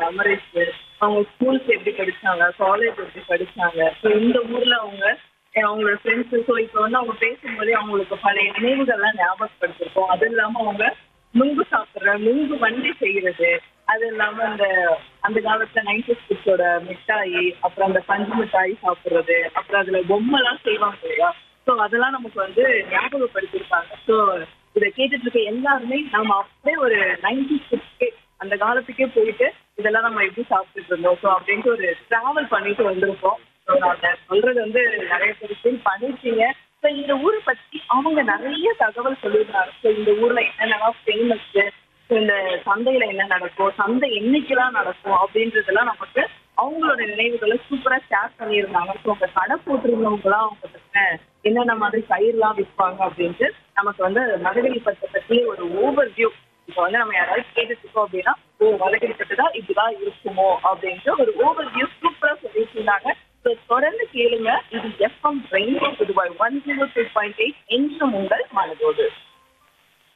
memories அவங்க schools எப்படி படிச்சாங்க காலேஜ் எப்படி படிச்சாங்க ஸோ இந்த ஊர்ல அவங்க அஹ் அவங்களோட ஃப்ரெண்ட்ஸு ஸோ இப்போ வந்து அவங்க பேசும்போதே அவங்களுக்கு பழைய நினைவுகள்லாம் ஞாபகப்படுத்திருக்கோம் அது இல்லாம அவங்க நுங்கு சாப்பிட்ற நுங்கு வண்டி செய்யறது அது இல்லாம அந்த அந்த காலத்துல நைன்டி கிட்ஸோட மிட்டாயி அப்புறம் அந்த பஞ்சு மிட்டாய் சாப்பிடுறது அப்புறம் அதுல பொம்மைலாம் செய்வாங்க இல்லையா ஸோ அதெல்லாம் நமக்கு வந்து ஞாபகப்படுத்திருப்பாங்க ஸோ இதை கேட்டுட்டு இருக்க எல்லாருமே நம்ம அப்படியே ஒரு நைன்டி கிட்ஸ்க்கே அந்த காலத்துக்கே போயிட்டு இதெல்லாம் நம்ம எப்படி சாப்பிட்டுட்டு இருந்தோம் ஸோ அப்படின்ட்டு ஒரு டிராவல் பண்ணிட்டு வந்திருக்கோம் ஸோ நான் சொல்றது வந்து நிறைய பேர் ஃபீல் பண்ணிருக்கீங்க ஸோ இந்த ஊரை பத்தி அவங்க நிறைய தகவல் சொல்லியிருந்தாங்க ஸோ இந்த ஊர்ல என்னென்னலாம் ஃபேமஸ் ஸோ இந்த சந்தையில என்ன நடக்கும் சந்தை என்னைக்கெல்லாம் நடக்கும் அப்படின்றதெல்லாம் நமக்கு அவங்களோட நினைவுகளை சூப்பரா ஷேர் பண்ணியிருந்தாங்க ஸோ அவங்க கடை போட்டிருந்தவங்களாம் அவங்க பத்தின என்னென்ன மாதிரி பயிர்லாம் விற்பாங்க அப்படின்ட்டு நமக்கு வந்து மதுரை பத்தை பத்தி ஒரு ஓவர் வியூ இப்போ வந்து நம்ம யாராவது கேட்டுட்டு இருக்கோம் அப்படின்னா ஓ மதுரை பட்டு தான் இப்படிதான் இருக்குமோ அப்படின்ட்டு ஒரு ஓவர் வியூ சூப்பரா சொல்லிட்டு இருந்தாங்க ஸோ தொடர்ந்து கேளுங்க இது FM rainbow Puduvai one zero two point eight என்றும் உங்கள் மனதோடு